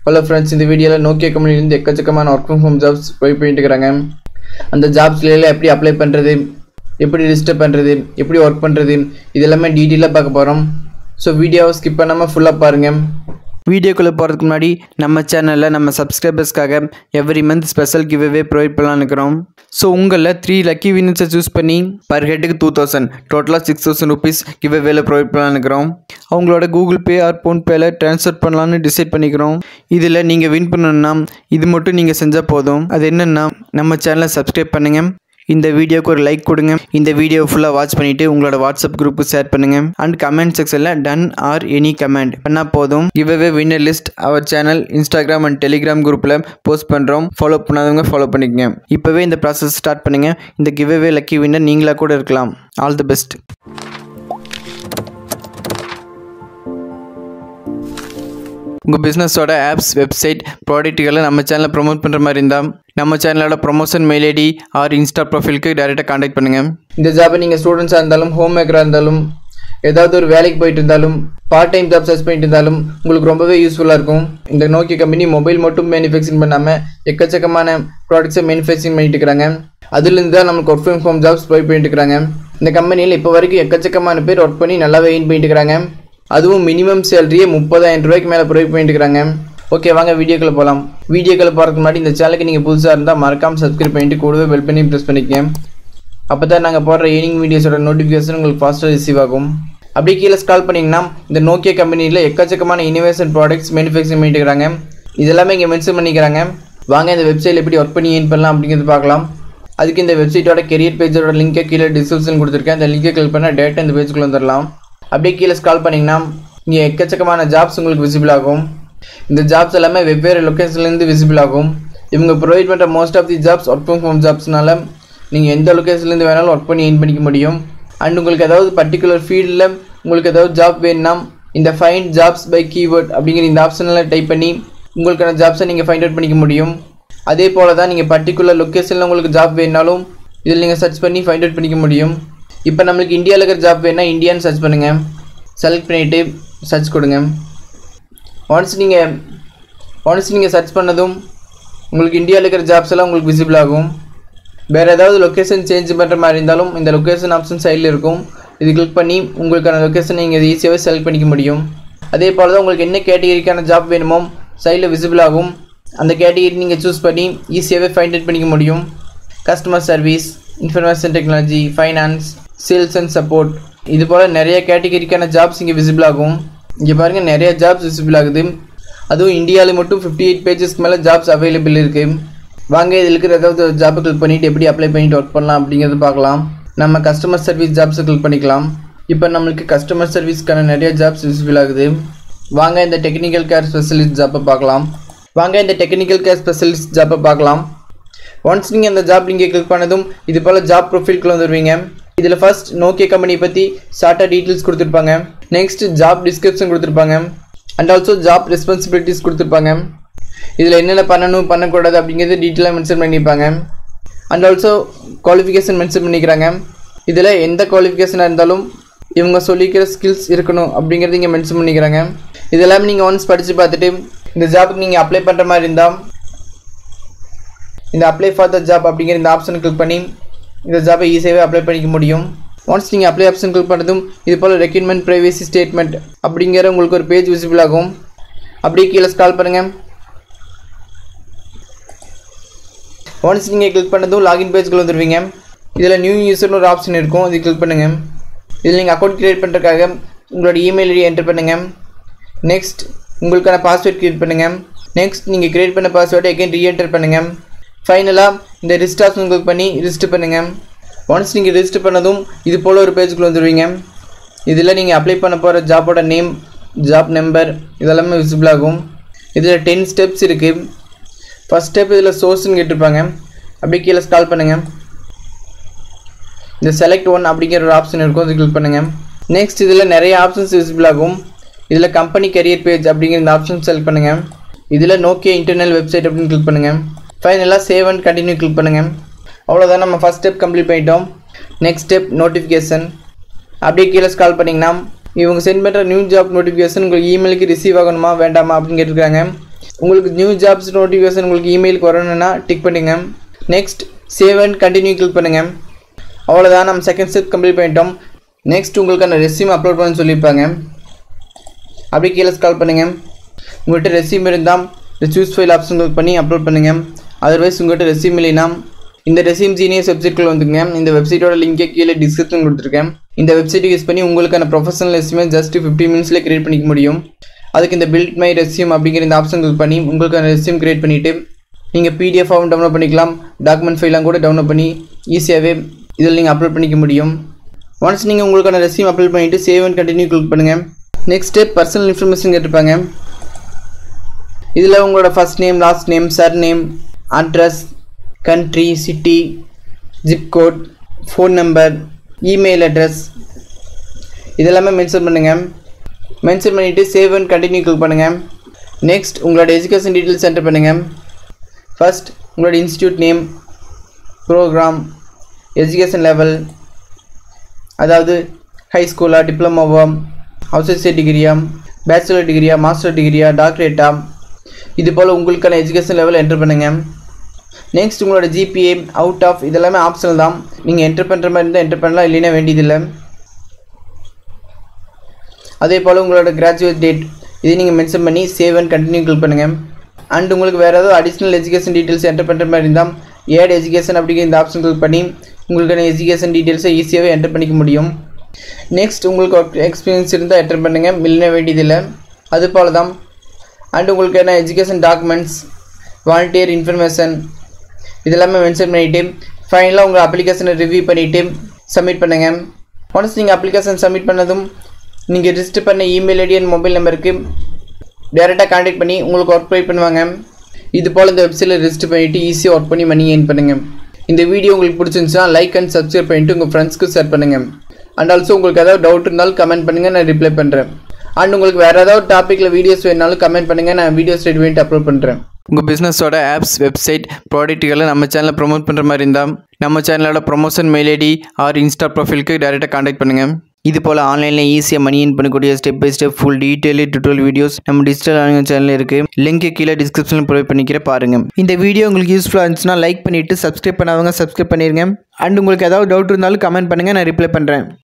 hello friends இந்த வீடியோவில் Nokia கம்பெனிலேருந்து எக்கச்சக்கமான ஒர்க் ஃப்ரம் ஹோம் ஜாப்ஸ் போய் போயிட்டு இருக்கிறாங்க அந்த ஜாப்ஸ்ல எப்படி அப்ளை பண்ணுறது எப்படி ரிஜிஸ்டர் பண்ணுறது எப்படி ஒர்க் பண்ணுறது இது எல்லாமே டீட்டெயிலாக பார்க்க போகிறோம் ஸோ வீடியோவை ஸ்கிப் பண்ணாமல் ஃபுல்லாக பாருங்கள் வீடியோக்குள்ளே போகிறதுக்கு முன்னாடி நம்ம சேனலில் நம்ம சப்ஸ்கிரைபர்ஸ்க்காக every month special giveaway provide பண்ணலான்னு இருக்கிறோம் ஸோ உங்களில் த்ரீ லக்கி வின்னர்ஸை சூஸ் பண்ணி பர் ஹெட்டுக்கு டூ தௌசண்ட் டோட்டலாக சிக்ஸ் தௌசண்ட் ருபீஸ் கிவ்அவேல ப்ரொவைட் பண்ணலான்னு இருக்கிறோம் அவங்களோட கூகுள் பே ஆர் ஃபோன்பேயில் ட்ரான்ஸ்ஃபர் பண்ணலான்னு டிசைட் பண்ணிக்கிறோம் இதில் நீங்கள் வின் பண்ணணும்னா இது மட்டும் நீங்கள் செஞ்சால் போதும் அது என்னென்னா நம்ம சேனலை சப்ஸ்கிரைப் பண்ணுங்கள் இந்த வீடியோக்கு ஒரு லைக் கொடுங்க இந்த வீடியோ ஃபுல்லாக வாட்ச் பண்ணிவிட்டு உங்களோட வாட்ஸ்அப் குரூப்பு ஷேர் பண்ணுங்கள் அண்ட் கமெண்ட் செக்ஷனில் டன் ஆர் எனி கமெண்ட் பண்ணால் போதும் giveaway winner list our channel Instagram and Telegram குரூப்பில் போஸ்ட் பண்ணுறோம் ஃபாலோ பண்ணாதவங்க ஃபாலோ பண்ணிக்கங்க இப்போவே இந்த ப்ராசஸ் ஸ்டார்ட் பண்ணுங்கள் இந்த கிவ்அவே லக்கி வின்னர் நீங்களாக கூட இருக்கலாம் ஆல் தி பெஸ்ட் உங்கள் பிஸ்னஸோட ஆப்ஸ் வெப்சைட் ப்ராடக்ட்டுகளை நம்ம சேனலில் ப்ரோமோட் பண்ணுற மாதிரி இருந்தால் நம்ம சேனலோட promotion mail ID or Insta ப்ரொஃபைலுக்கு டேரெக்டாக காண்டாக்ட் பண்ணுங்கள் இந்த ஜாபை நீங்கள் ஸ்டூடெண்ட்ஸாக இருந்தாலும் ஹோம் மேக்கராக இருந்தாலும் ஏதாவது ஒரு வேலைக்கு போயிட்டு இருந்தாலும் பார்ட் டைம் ஜாப் சர்ச் பண்ணிட்டு இருந்தாலும் உங்களுக்கு ரொம்பவே யூஸ்ஃபுல்லாக இருக்கும் இந்த நோக்கிய கம்பெனி மொபைல் மட்டும் மேனுஃபேக்சரிங் பண்ணாமல் எக்கச்சக்கமான ப்ராடக்ட்ஸை மேனுஃபேக்சரிங் பண்ணிட்டு இருக்காங்க அதுலேருந்து தான் நமக்கு ஒர்க் ஃப்ரம் ஹோம் ஜாப்ஸ் போய் பண்ணிட்டு இருக்காங்க இந்த கம்பெனியில் இப்போ வரைக்கும் எக்கச்சக்கமான பேர் ஒர்க் பண்ணி நல்லாவே எயின் பண்ணிட்டு இருக்காங்க அதுவும் மினிமம் சேலரியே முப்பதாயிரம் ரூபாய்க்கு மேலே ப்ரொவைட் பண்ணிட்டு இருக்காங்க ஓகே வாங்க வீடியோக்குள்ள போகலாம் வீடியோக்குள்ள போகிறதுக்கு முன்னாடி இந்த சேனலுக்கு நீங்கள் புதுசாக இருந்தால் மறக்காமல் சப்ஸ்கிரைப் பண்ணிட்டு கூடவே பெல் பண்ணி ப்ரெஸ் பண்ணிக்கங்க அப்போ தான் நாங்கள் போடுற ஏர்னிங் வீடியோஸோட நோட்டிஃபிகேஷன் உங்களுக்கு ஃபாஸ்ட்டாக ரிசீவ் ஆகும் அப்படியே கீழே ஸ்கால் பண்ணிங்கன்னா இந்த நோக்கியா கம்பெனியில் எக்கச்சக்கமான இனோவேஷன் ப்ராடக்ட்ஸ் மேனுஃபேக்சரிங் பண்ணிட்டு இருக்காங்க இதெல்லாமே இங்கே மென்ஷன் பண்ணிக்கிறாங்க வாங்க இந்த வெப்சைட்டில் எப்படி ஒர்க் பண்ணி ஏன் பண்ணலாம் அப்படிங்கிறது பார்க்கலாம் அதுக்கு இந்த வெப்சைட்டோட கெரியர் பேஜோட லிங்கை கீழே டிஸ்கிரிப்ஷன் கொடுத்துருக்கேன் அந்த லிங்கை கிளிக் பண்ணால் டேரெக்டாக இந்த பேஜுக்குள்ள வந்துடலாம் அப்படியே கீழே ஸ்கால் பண்ணிங்கன்னா இங்கே எக்கச்சக்கமான ஜாப்ஸ் உங்களுக்கு விசிபிள் ஆகும் இந்த ஜாப்ஸ் எல்லாமே வெவ்வேறு லொக்கேஷன்லேருந்து விசிபிள் ஆகும் இவங்க ப்ரொவைட் பண்ணுற most of the jobs work from home ஜாப்ஸ்னால நீங்கள் எந்த லொக்கேஷன்லேருந்து வேணாலும் ஒர்க் பண்ணி ஏர்ன் பண்ணிக்க முடியும் அண்ட் உங்களுக்கு ஏதாவது பர்டிகுலர் ஃபீல்டில் உங்களுக்கு ஏதாவது ஜாப் வேணும்னா இந்த ஃபைண்ட் ஜாப்ஸ் பை கீவேர்ட் அப்படிங்கிற இந்த ஆப்ஷனில் டைப் பண்ணி உங்களுக்கான ஜாப்ஸை நீங்கள் ஃபைண்ட் அவுட் பண்ணிக்க முடியும் அதே போல் தான் நீங்கள் பர்டிகுலர் லொக்கேஷனில் உங்களுக்கு ஜாப் வேணுனாலும் இதில் நீங்கள் சர்ச் பண்ணி ஃபைண்ட் அவுட் பண்ணிக்க முடியும் இப்போ நம்மளுக்கு இந்தியாவில் இருக்கிற ஜாப் வேணா இந்தியான்னு சர்ச் பண்ணுங்கள் செலக்ட் பண்ணிவிட்டு சர்ச் கொடுங்க ஒன்ஸ் நீங்கள் ஒன்ஸ் நீங்கள் சர்ச் பண்ணதும் உங்களுக்கு இந்தியாவில் இருக்கிற ஜாப்ஸ் எல்லாம் உங்களுக்கு விசிபிள் ஆகும் வேறு ஏதாவது லொக்கேஷன் சேஞ்ச் பண்ணுற மாதிரி இருந்தாலும் இந்த லொக்கேஷன் ஆப்ஷன் சைடில் இருக்கும் இது கிளிக் பண்ணி உங்களுக்கான லொக்கேஷன் நீங்கள் ஈஸியாகவே செலக்ட் பண்ணிக்க முடியும் அதே போல் தான் உங்களுக்கு என்ன கேட்டகரிக்கான ஜாப் வேணுமோ சைடில் விசிபிள் ஆகும் அந்த கேட்டகரி நீங்கள் சூஸ் பண்ணி ஈஸியாகவே ஃபைண்ட் அவுட் பண்ணிக்க முடியும் customer service information technology finance sales and support இது போல் நிறைய கேட்டகரிக்கான ஜாப்ஸ் இங்கே விசிபிள் ஆகும் இங்கே பாருங்கள் நிறைய ஜாப்ஸ் விசிபிள் ஆகுது அதுவும் இந்தியாவில் மட்டும் ஃபிஃப்டி எயிட் பேஜஸ்க்கு மேலே ஜாப்ஸ் அவைலபிள் இருக்குது வாங்க இதில் இருக்கிற ஏதாவது ஜாப்பை கிளிக் பண்ணிவிட்டு எப்படி அப்ளை பண்ணிட்டு ஒர்க் பண்ணலாம் அப்படிங்கிறது பார்க்கலாம் நம்ம கஸ்டமர் சர்வீஸ் ஜாப்ஸை கிளிக் பண்ணிக்கலாம் இப்போ நம்மளுக்கு கஸ்டமர் சர்வீஸ்க்கான நிறைய ஜாப்ஸ் விசிபிள் ஆகுது வாங்க இந்த டெக்னிக்கல் கேர் ஸ்பெஷலிஸ்ட் ஜாப்பை பார்க்கலாம் வாங்க இந்த டெக்னிக்கல் கேர் ஸ்பெஷலிஸ்ட் ஜாப்பை பார்க்கலாம் ஒன்ஸ் நீங்கள் அந்த ஜாப் நீங்கள் கிளிக் பண்ணதும் இது போல் ஜாப் ப்ரொஃபைல்குள்ள வந்துடுவீங்க இதில் ஃபர்ஸ்ட் நோக்கியா கம்பெனி பற்றி ஷார்ட்டாக டீட்டெயில்ஸ் கொடுத்துருப்பாங்க நெக்ஸ்ட் ஜாப் டிஸ்கிரிப்ஷன் கொடுத்துருப்பாங்க அண்ட் ஆல்சோ ஜாப் ரெஸ்பான்சிபிலிட்டிஸ் கொடுத்துருப்பாங்க இதில் என்னென்ன பண்ணணும் பண்ணக்கூடாது அப்படிங்கிறது டீட்டெயிலாக மென்ஷன் பண்ணியிருப்பாங்க அண்ட் ஆல்சோ குவாலிஃபிகேஷன் மென்ஷன் பண்ணிக்கிறாங்க இதில் எந்த குவாலிஃபிகேஷனாக இருந்தாலும் இவங்க சொல்லிக்கிற ஸ்கில்ஸ் இருக்கணும் அப்படிங்கிறது இங்கே மென்ஷன் பண்ணிக்கிறாங்க இதெல்லாமே நீங்கள் ஒன்ஸ் படித்து பார்த்துட்டு இந்த ஜாபுக்கு நீங்கள் அப்ளை பண்ணுற மாதிரி இருந்தால் இந்த அப்ளை ஃபார் த ஜாப் அப்படிங்கிற இந்த ஆப்ஷன் கிளிக் பண்ணி இந்த ஜாபை ஈஸியாகவே அப்ளை பண்ணிக்க முடியும் ஒன்ஸ் நீங்கள் அப்ளை ஆப்ஷன் கிளிக் பண்ணதும் இது போல் ரெக்யூர்மெண்ட் ப்ரைவேசி ஸ்டேட்மெண்ட் அப்படிங்கிற உங்களுக்கு ஒரு பேஜ் விசிபிள் ஆகும் அப்படியே கீழே ஸ்கால் பண்ணுங்கள் ஒன்ஸ் நீங்கள் கிளிக் பண்ணதும் லாகின் பேஜ்க்குள்ள வந்துடுவீங்க இதில் நியூ யூசர்னு ஒரு ஆப்ஷன் இருக்கும் இது கிளிக் பண்ணுங்கள் இதில் நீங்கள் அக்கௌண்ட் க்ரியேட் பண்ணுறதுக்காக உங்களோட இமெயில் ஐடி என்டர் பண்ணுங்கள் நெக்ஸ்ட் உங்களுக்கான பாஸ்வேர்ட் க்ரியேட் பண்ணுங்கள் நெக்ஸ்ட் நீங்கள் க்ரியேட் பண்ண பாஸ்வேர்டை எகைன் ரீஎன்டர் பண்ணுங்கள் ஃபைனலாக இந்த ரிஸ்ட் ஆப்ஷன் கிளிக் பண்ணி ரிஜிஸ்டர் பண்ணுங்கள் ஒன்ஸ் நீங்கள் ரிஜிஸ்டர் பண்ணதும் இது போல் ஒரு பேஜுக்குள்ள வந்துடுவீங்க இதில் நீங்கள் அப்ளை பண்ண போகிற ஜாபோட நேம் ஜாப் நம்பர் இதெல்லாமே விசிபிள் ஆகும் இதில் டென் ஸ்டெப்ஸ் இருக்குது ஃபஸ்ட் ஸ்டெப் இதில் சோர்ஸ்னு கேட்டிருப்பாங்க அப்படியே கீழே ஸ்கால் பண்ணுங்கள் இந்த செலக்ட் ஒன் அப்படிங்கிற ஒரு ஆப்ஷன் இருக்கும் அது கிளிக் பண்ணுங்கள் நெக்ஸ்ட் இதில் நிறைய ஆப்ஷன்ஸ் விசிபிள் ஆகும் இதில் கம்பெனி கரியர் பேஜ் அப்படிங்கிற இந்த ஆப்ஷன் செலக்ட் பண்ணுங்கள் இதில் நோக்கியா இன்டர்னல் வெப்சைட் அப்படின்னு கிளிக் பண்ணுங்கள் ஃபைனலாக சேவ் அண்ட் கண்டினியூ கிளிக் பண்ணுங்கள் அவ்வளோதான் நம்ம ஃபஸ்ட் ஸ்டெப் கம்ப்ளீட் பண்ணிட்டோம் நெக்ஸ்ட் ஸ்டெப் நோட்டிஃபிகேஷன் அப்படியே கீழே ஸ்கால் பண்ணிங்கன்னா இவங்க சென்ட் பண்ணுற நியூ ஜாப் நோட்டிஃபிகேஷன் உங்கள் இமெயிலுக்கு ரிசீவ் ஆகணுமா வேண்டாமா அப்படின்னு கேட்டிருக்காங்க உங்களுக்கு நியூ ஜாப்ஸ் நோட்டிஃபிகேஷன் உங்களுக்கு இமெயிலுக்கு வரணும்னா டிக் பண்ணுங்க next save and continue click பண்ணுங்க அவ்வளோதான் நம்ம செகண்ட் ஸ்டெப் கம்ப்ளீட் பண்ணிட்டோம் நெக்ஸ்ட் உங்களுக்கான ரெஸ்யூம் அப்லோட் பண்ண சொல்லியிருப்பாங்க அப்படி கீழே ஸ்கால் பண்ணுங்க உங்கள்கிட்ட ரெஸ்யூம் இருந்தால் இந்த சூஸ் ஃபைல் ஆப்ஷன் கிளிக் பண்ணி அப்லோட் பண்ணுங்க அதர்வைஸ் உங்கள்கிட்ட ரெஸ்யூம் இல்லைனா இந்த ரெஸ்யூம் ஜீனியஸ் வெப்சைட்குள்ள வந்துங்க இந்த வெப்சைட்டோட லிங்கே கீழே டிஸ்கிரிப்ஷன் கொடுத்துருக்கேன் இந்த வெப்சைட்டை யூஸ் பண்ணி உங்களுக்கான ப்ரொஃபஷனல் ரெஸ்யூமே ஜஸ்ட் ஃபிஃப்டி மினிட்ஸில் கிரியேட் பண்ணிக்க முடியும் அதுக்கு இந்த பில்ட் மை ரெஸ்யூம் அப்படிங்கிற இந்த ஆப்ஷன் கிளிக் பண்ணி உங்களுக்கான ரெஸ்யூம் கிரியேட் பண்ணிவிட்டு நீங்கள் பிடிஎஃபாகவும் டவுன்லோட் பண்ணிக்கலாம் டாக்குமெண்ட் ஃபைலாம் கூட டவுன்லோட் பண்ணி ஈஸியாகவே இதில் நீங்கள் அப்லோட் பண்ணிக்க முடியும் ஒன்ஸ் நீங்கள் உங்களுக்கான ரெஸ்யூம் அப்லோட் பண்ணிவிட்டு சேவ் அண்ட் கண்டினியூ கிளிக் பண்ணுங்கள் நெக்ஸ்ட் ஸ்டெப் பர்சனல் இன்ஃபர்மேஷன் கேட்டிருப்பாங்க இதில் உங்களோட first name last name surname address country city zip code phone number email address இதெல்லாமே மென்ஷன் பண்ணுங்கள் மென்ஷன் பண்ணிவிட்டு சேவ் அண்ட் கண்டினியூ கிளிக் பண்ணுங்கள் நெக்ஸ்ட் உங்களோட எஜுகேஷன் டீட்டெயில்ஸ் என்டர் பண்ணுங்கள் ஃபர்ஸ்ட் உங்களோட institute name program education level அதாவது ஹை ஸ்கூலா டிப்ளமோவா அசோசியேட் டிகிரியா பேச்சுலர் டிகிரியா மாஸ்டர் டிகிரியா டாக்டரேட்டா இது போல் உங்களுக்கான எஜுகேஷன் லெவல் என்டர் பண்ணுங்கள் நெக்ஸ்ட் உங்களோட ஜிபிஏ அவுட் ஆஃப் இதெல்லாமே ஆப்ஷனல் தான் நீங்கள் என்டர் பண்ணுற மாதிரி இருந்தால் என்டர் பண்ணலாம் இல்லைன்னா வேண்டியதில்லை அதே போல் உங்களோட கிராஜுவேட் டேட் இதை நீங்கள் மென்ஷன் பண்ணி சேவ் அண்ட் கண்டினியூ கிளிக் பண்ணுங்கள் அண்ட் உங்களுக்கு வேறு ஏதாவது அடிஷ்னல் எஜுகேஷன் டீட்டெயில்ஸ் என்டர் பண்ணுற மாதிரி இருந்தால் ஏட் எஜுகேஷன் அப்படிங்கிற இந்த ஆப்ஷன் கிளிக் பண்ணி உங்களுக்கான எஜுகேஷன் டீட்டெயில்ஸை ஈஸியாகவே என்டர் பண்ணிக்க முடியும் நெக்ஸ்ட் உங்களுக்கு ஒர்க் எக்ஸ்பீரியன்ஸ் இருந்தால் என்டர் பண்ணுங்கள் இல்லைன்னா வேண்டியதில்லை அது போல தான் அண்ட் உங்களுக்கான எஜுகேஷன் டாக்குமெண்ட்ஸ் வாலண்டியர் இன்ஃபர்மேஷன் இதெல்லாமே மென்ஷன் பண்ணிவிட்டு ஃபைனலாக உங்கள் அப்ளிகேஷனை ரிவ்யூ பண்ணிவிட்டு சப்மிட் பண்ணுங்கள் ஒன்ஸ் நீங்கள் அப்ளிகேஷன் சப்மிட் பண்ணதும் நீங்கள் ரிஜிஸ்டர் பண்ண இமெயில் ஐடி அண்ட் மொபைல் நம்பருக்கு டேரெக்டாக காண்டாக்ட் பண்ணி உங்களுக்கு ஒர்க் ப்ரொவைட் பண்ணுவாங்க இது போல் இந்த வெப்சைட்டில் ரிஜிஸ்டர் பண்ணிவிட்டு ஈஸியாக ஒர்க் பண்ணி மணி ஏர்ன் பண்ணுங்கள் இந்த வீடியோ உங்களுக்கு பிடிச்சிருந்துச்சுன்னா லைக் அண்ட் சப்ஸ்கிரைப் பண்ணிவிட்டு உங்கள் ஃப்ரெண்ட்ஸ்க்கு ஷேர் பண்ணுங்கள் அண்ட் ஆல்சோ உங்களுக்கு ஏதாவது டவுட் இருந்தாலும் கமெண்ட் பண்ணுங்கள் நான் ரிப்ளை பண்ணுறேன் அண்ட் உங்களுக்கு வேறு ஏதாவது டாப்பிக்கில் வீடியோஸ் வேணாலும் கமெண்ட் பண்ணுங்கள் நான் வீடியோஸ் ரெடி பண்ணிட்டு அப்லோட் பண்ணுறேன் உங்கள் பிஸ்னஸோட ஆப்ஸ் வெப்சைட் ப்ராடக்ட்டுகளை நம்ம சேனலில் ப்ரோமோட் பண்ணுற மாதிரி இருந்தால் நம்ம சேனலோட promotion mail ID or Insta ப்ரொஃபைலுக்கு டேரெக்டாக காண்டாக்ட் பண்ணுங்கள் இது போல் ஆன்லைனில் ஈஸியாக மணி இன் பண்ணக்கூடிய step by step full detail tutorial videos நம்ம டிஜிட்டல் ஆன்லைன் சேனலில் இருக்குது லிங்க் கீழே டிஸ்கிரிப்ஷனில் ப்ரொவைட் பண்ணிக்கிற பாருங்கள் இந்த வீடியோ உங்களுக்கு யூஸ்ஃபுல்லாக இருந்துச்சுன்னா லைக் பண்ணிவிட்டு சப்ஸ்கிரைப் பண்ணாதவங்க சப்ஸ்கிரைப் பண்ணிடுங்க அண்ட் உங்களுக்கு ஏதாவது டவுட் இருந்தாலும் கமெண்ட் பண்ணுங்கள் நான் ரிப்ளை பண்ணுறேன்